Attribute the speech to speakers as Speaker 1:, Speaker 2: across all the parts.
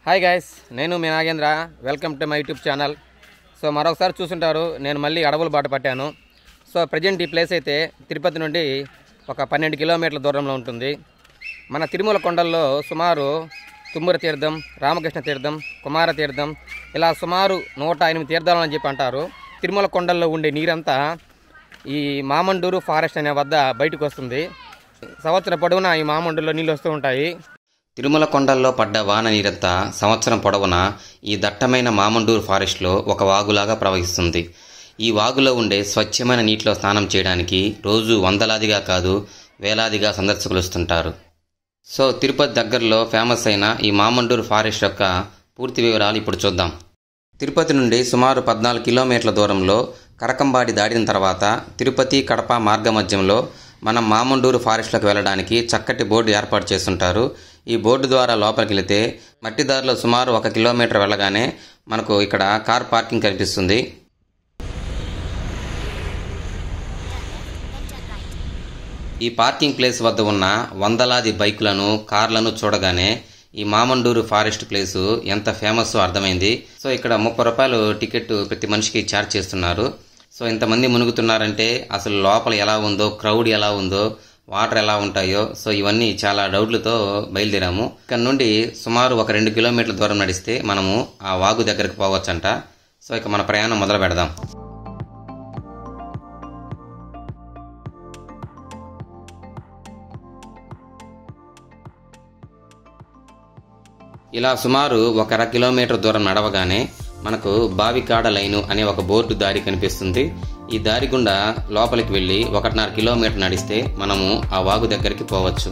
Speaker 1: hi guys నేను మీ Nagendra welcome to my YouTube channel so మరొకసారి చూసుంటారు నేను మళ్ళీ అడవుల బాట పట్టాను సో ప్రజెంట్ ఈ ప్లేస్ అయితే తిరుపతి నుండి ఒక పన్నెండు కిలోమీటర్ల దూరంలో ఉంటుంది మన తిరుమల కొండల్లో సుమారు తుమ్మూర తీర్థం రామకృష్ణ తీర్థం కుమార తీర్థం ఇలా సుమారు నూట ఎనిమిది తీర్థాలు అని చెప్పి అంటారు తిరుమల కొండల్లో ఉండే నీరంతా ఈ మామండూరు ఫారెస్ట్ అనే వద్ద బయటకు వస్తుంది సంవత్సరం పొడవునా ఈ మామండూరులో నీళ్ళు వస్తూ ఉంటాయి
Speaker 2: తిరుమల కొండల్లో పడ్డ వాన నీరంతా సంవత్సరం పొడవునా ఈ దట్టమైన మామండూరు ఫారెస్ట్లో ఒక వాగులాగా ప్రవహిస్తుంది ఈ వాగులో ఉండే స్వచ్ఛమైన నీటిలో స్నానం చేయడానికి రోజు వందలాదిగా కాదు వేలాదిగా సందర్శకులు వస్తుంటారు సో తిరుపతి దగ్గరలో ఫేమస్ అయిన ఈ మామండూరు ఫారెస్ట్ యొక్క పూర్తి వివరాలు ఇప్పుడు చూద్దాం తిరుపతి నుండి సుమారు పద్నాలుగు కిలోమీటర్ల దూరంలో కరకంబాడి దాటిన తర్వాత తిరుపతి కడప మార్గ మధ్యంలో మనం మామండూరు ఫారెస్ట్లోకి వెళ్ళడానికి చక్కటి బోర్డు ఏర్పాటు చేస్తుంటారు ఈ బోర్డు ద్వారా లోపలికి వెళితే మట్టి దారిలో సుమారు ఒక కిలోమీటర్ వెళ్ళగానే మనకు ఇక్కడ కార్ పార్కింగ్ కనిపిస్తుంది ఈ పార్కింగ్ ప్లేస్ వద్ద ఉన్న వందలాది బైకులను కార్లను చూడగానే ఈ మామండూరు ఫారెస్ట్ ప్లేసు ఎంత ఫేమస్ అర్థమైంది సో ఇక్కడ ముప్పై రూపాయలు టికెట్ ప్రతి మనిషికి ఛార్జ్ చేస్తున్నారు సో ఇంతమంది మునుగుతున్నారంటే అసలు లోపల ఎలా ఉందో క్రౌడ్ ఎలా ఉందో వాటర్ ఎలా ఉంటాయో సో ఇవన్నీ చాలా డౌట్లతో బయలుదేరాము ఇక్కడ నుండి సుమారు ఒక రెండు కిలోమీటర్ల దూరం నడిస్తే మనము ఆ వాగు దగ్గరకు పోవచ్చంట సో ఇక మన ప్రయాణం మొదలు పెడదాం ఇలా సుమారు ఒక అర కిలోమీటర్ దూరం నడవగానే మనకు బావికాడ లైను అనే ఒక బోర్డు దారి కనిపిస్తుంది ఈ దారి గుండా లోపలికి వెళ్ళి ఒకటిన్నర కిలోమీటర్ నడిస్తే మనము ఆ వాగు దగ్గరికి పోవచ్చు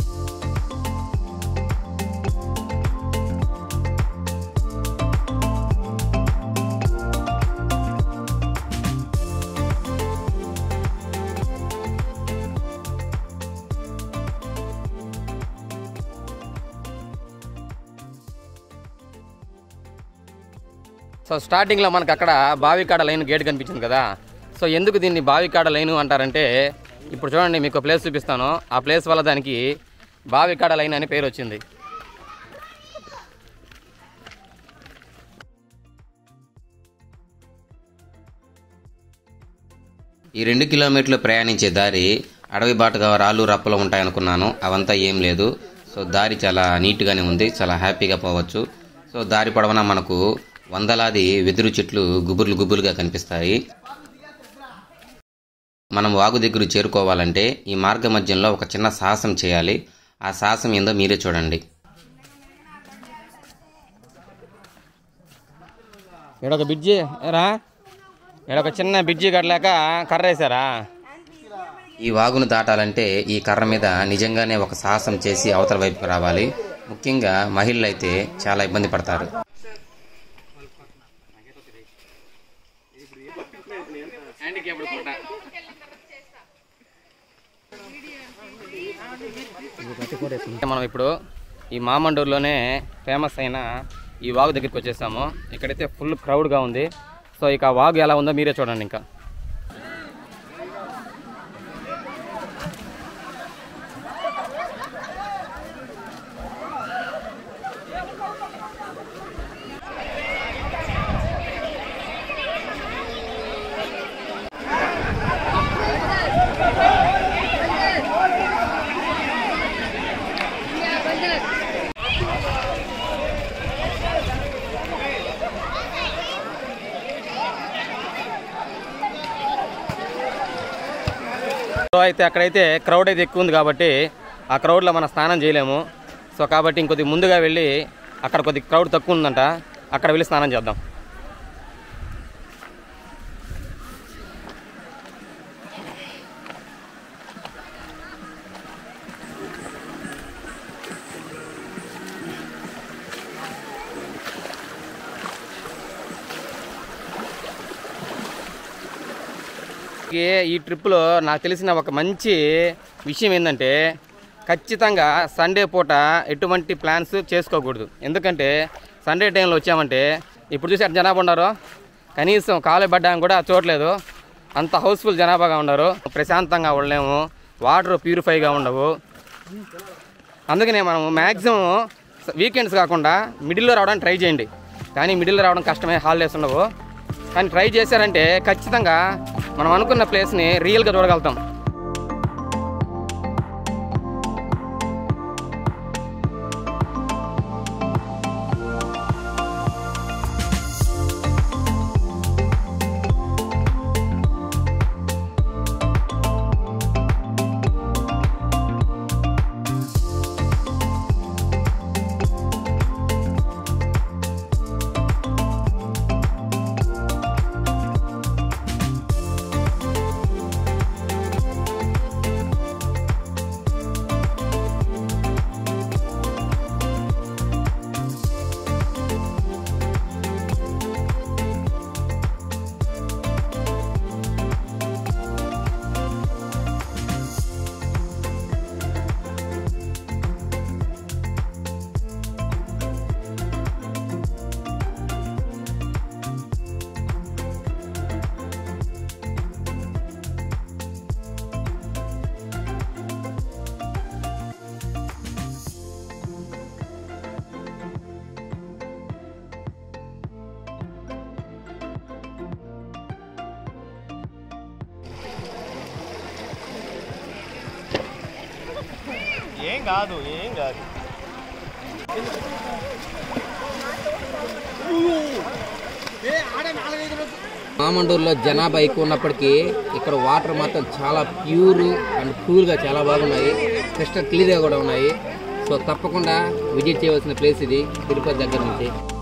Speaker 1: సో స్టార్టింగ్లో మనకు అక్కడ బావికాడ లైన్ గేట్ కనిపించింది కదా సో ఎందుకు దీన్ని బావికాడ లైన్ అంటారంటే ఇప్పుడు చూడండి మీకు ప్లేస్ చూపిస్తాను ఆ ప్లేస్ వల్ల దానికి బావికాడ లైన్ అని పేరు వచ్చింది
Speaker 2: ఈ రెండు కిలోమీటర్లు ప్రయాణించే దారి అడవి బాటగా రాళ్ళు రప్పలు ఉంటాయనుకున్నాను అవంతా ఏం లేదు సో దారి చాలా నీట్గానే ఉంది చాలా హ్యాపీగా పోవచ్చు సో దారి పొడవునా మనకు వందలాది వెదురు చెట్లు గుబుర్లు గుబురుగా కనిపిస్తాయి మనం వాగు దగ్గర చేరుకోవాలంటే ఈ మార్గ మధ్యంలో ఒక చిన్న సాహసం చేయాలి ఆ సాహసం ఏందో మీరే చూడండి
Speaker 1: ఇక్కడ ఒక బిడ్జి రా ఇక్కడ ఒక చిన్న బిడ్జి కట్టలేక కర్ర వేసారా
Speaker 2: ఈ వాగును దాటాలంటే ఈ కర్ర మీద నిజంగానే ఒక సాహసం చేసి అవతల వైపుకు రావాలి ముఖ్యంగా మహిళలు అయితే చాలా ఇబ్బంది పడతారు
Speaker 1: మనం ఇప్పుడు ఈ మామండూరులోనే ఫేమస్ అయిన ఈ వాగు దగ్గరికి వచ్చేసాము ఇక్కడైతే ఫుల్ క్రౌడ్గా ఉంది సో ఇక ఆ వాగు ఎలా ఉందో మీరే చూడండి ఇంకా సో అయితే అక్కడైతే క్రౌడ్ అయితే ఎక్కువ ఉంది కాబట్టి ఆ క్రౌడ్లో మనం స్నానం చేయలేము సో కాబట్టి ఇంకొద్ది ముందుగా వెళ్ళి అక్కడ కొద్ది క్రౌడ్ తక్కువ ఉందంట అక్కడ వెళ్ళి స్నానం చేద్దాం ఈ ఈ ట్రిప్లో నాకు తెలిసిన ఒక మంచి విషయం ఏంటంటే ఖచ్చితంగా సండే పూట ఎటువంటి ప్లాన్స్ చేసుకోకూడదు ఎందుకంటే సండే టైంలో వచ్చామంటే ఇప్పుడు చూసి అటు జనాభా ఉన్నారు కనీసం కాలు పడ్డానికి కూడా చూడలేదు అంత హౌస్ఫుల్ జనాభాగా ఉన్నారు ప్రశాంతంగా ఉండలేము వాటర్ ప్యూరిఫైగా ఉండవు అందుకనే మనం మ్యాక్సిమం వీకెండ్స్ కాకుండా మిడిల్లో రావడానికి ట్రై చేయండి కానీ మిడిల్లో రావడం కష్టమే హాలిడేస్ ఉండవు కానీ ట్రై చేశారంటే ఖచ్చితంగా మనం అనుకున్న ప్లేస్ని రియల్గా చూడగలుగుతాం
Speaker 3: ఏం కాదు ఏం కాదు
Speaker 1: మామండూరులో జనాభా ఎక్కువ ఉన్నప్పటికీ ఇక్కడ వాటర్ మాత్రం చాలా ప్యూర్ అండ్ కూల్గా చాలా బాగున్నాయి క్రిస్టల్ క్లియర్గా కూడా ఉన్నాయి సో తప్పకుండా విజిట్ చేయవలసిన ప్లేస్ ఇది తిరుపతి దగ్గర నుంచి